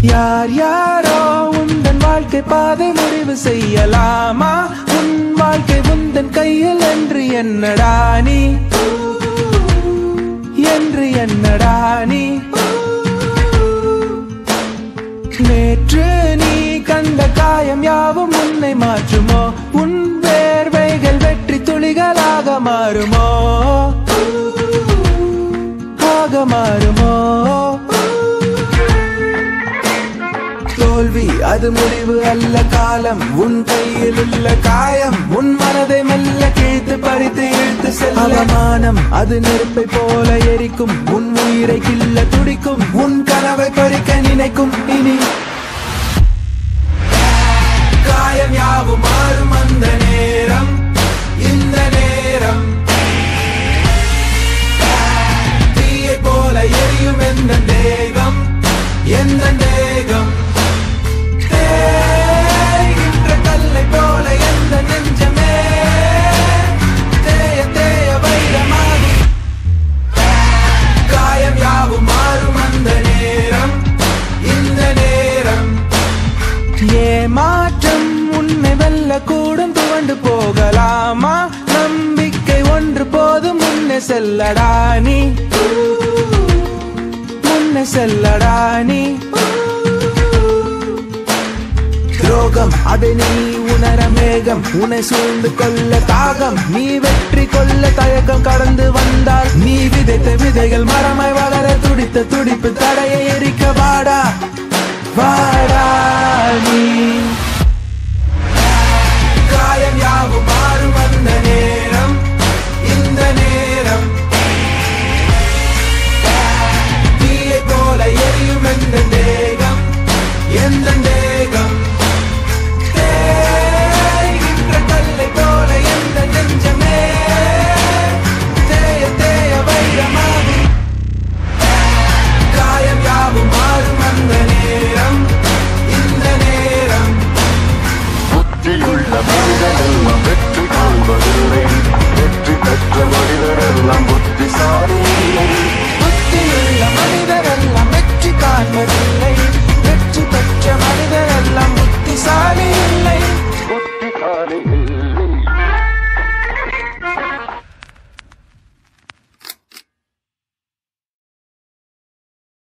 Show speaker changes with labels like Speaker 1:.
Speaker 1: யார் யாரோ உந்தன் வாழ்க்கை பாதை முடிவு செய்யலாமா உன் வாழ்க்கை உந்தன் கையில் என்று என்னடா நீ என்று என்னடா நீ நேற்று நீ கண்ட காயம் யாவும் உன்னை மாற்றுமோ உன் வேர்வைகள் வெற்றி துளிகளாக மாறுமோ ஆக மாறுமோ தோல்வி அது முடிவு அல்ல காலம் உன் கையில் உள்ள காயம் உன் மனதை மெல்ல கிழித்து பறித்து இழுத்து செல்ல அவமானம் அது நெருப்பை போல எரிக்கும் உன் உயிரை கில்ல துடிக்கும் உன் கனவை பறிக்க நினைக்கும் இனி காயம் யாவும் மாறும் அந்த நேரம் இந்த நேரம் தீயை போல எரியும் எந்த தேகம் எந்த தேகம் தேய்கின்ற கல்லை போல எந்த நெஞ்சமே தேய தேய வைரமாகி காயம் யாவும் மாறும் அந்த நேரம் இந்த நேரம் ஏமாற்றம் உன்னை வெல்ல கூடும் துவண்டு போகலாமா நம்பிக்கை ஒன்று போதும் முன்னே செல்லடா நீ முன்னே செல்லடா நீ துரோகம் அதை நீ உணர மேகம் உன்னை சூழ்ந்து கொள்ள தாகம் நீ வெற்றி கொள்ள தயக்கம் கடந்து வந்தால் நீ விதைத்த விதைகள் மரமாய் வளர துடித்த துடிப்பு தடையை எரிக்க வாடா வாடா நீ காயம் யாவும் மாறும் அந்த